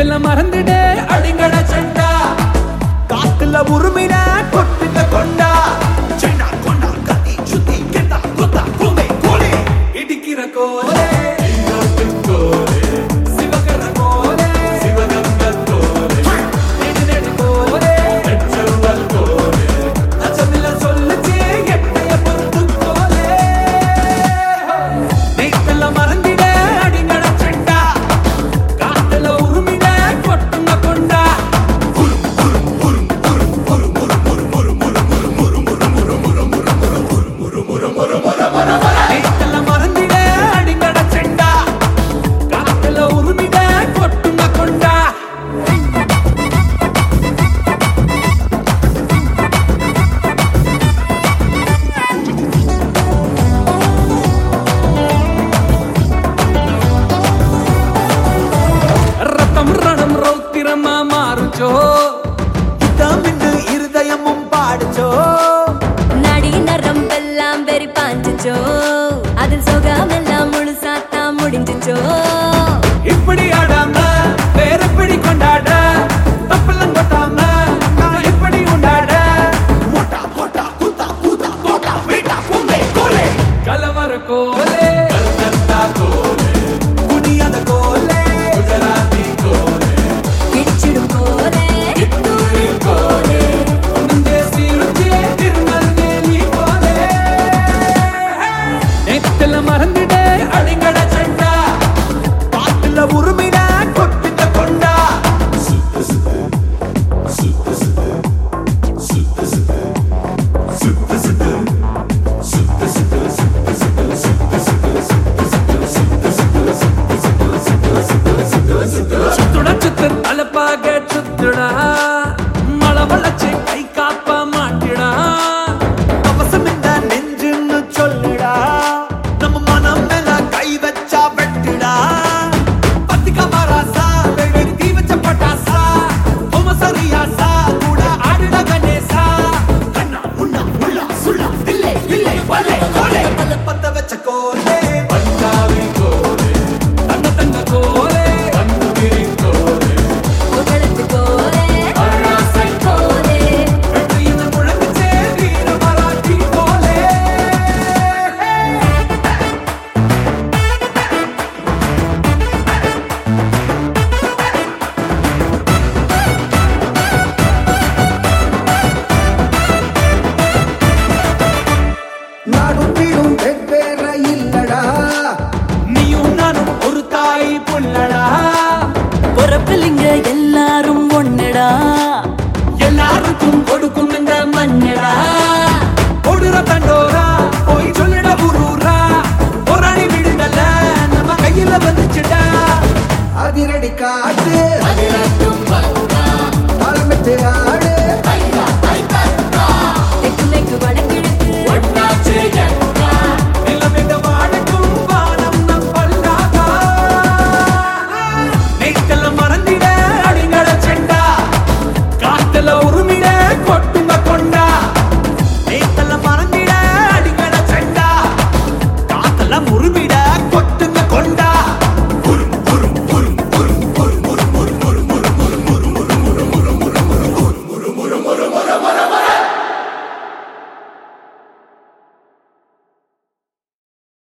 நேத்துல மறந்துடு அடிங்கட சண்டா காத்துல உருமின கொட்டுங்க கொண்டா செண்டா கொண்டா கத்தி சுத்தி கெட்டா குத்தா குமே கோலே இடிக்கிற கோலே சிவகர கோலே நெடு நெடு கோலே அச்சமில்ல சொல்லுச்சே எட்டைய பொறுத்து கோலே நேத்துல மறந்திட அடிங்கட சண்டா காத்துல உருமிட கொட்டுங்க கொண்டா நேத்துல மறந்திட அடிங்கட சண்டா காத்துல உருமிட கொட்டுங்க கொண்டா ரத்தம் ரணம் ரௌத்திரமா மாறுச்சோ தமிழ் இருதயமும் பாடுச்சோ நடி நரம்பெல்லாம் வெறி பாஞ்சுச்சோ அதில் சுகமெல்லாம் முழுசாத்தா முடிஞ்சுச்சோ இப்படி ஆடாம வேற எப்படி கொண்டாட தப்பெல்லாம் கொட்டாம நான் எப்படி உண்டாட மோட்டா போட்டா குத்தா கூத்தா போட்டா வீட்டா குமே கோலே கலவர கோலே குனியாத கோலே இடிச்சிடும் போலே தூள் போலே நெஞ்சே சீருச்சே திருநெல்வேலி கோலே நேத்துல மறந்துட அடிங்கட சண்டா காத்துல உருமின கொட்டுங்க கொண்டா சுத்துட சுத்து தலப்பாக சுத்துடா மழை வளச்சு கை காப்ப மாட்டிடா அவசம் இந்த நெஞ்சுன்னு சொல்லுடா நம்ம மனம் மேல கை வச்சா வெட்டுடா பத்திகா மாராசா வெடி தீ வச்ச பட்டாசா உம சரியாசா கூட ஆடுட கணேசா கண்ணா முன்னா முள்ளா சுள்ளா தில்லை தில்லை வல்லை கோலே பத்த வச்ச கோலே தங்க தங்க கோலே புகழத்து போலே போலே வெற்றியின் முழங்குச்சே வீர மராட்டி கோலே நாடும் வீடும் வெவ்வேற இல்லடா நீயும் நானும் ஒரு தாய் புள்ளடா பொறப்பிலிங்க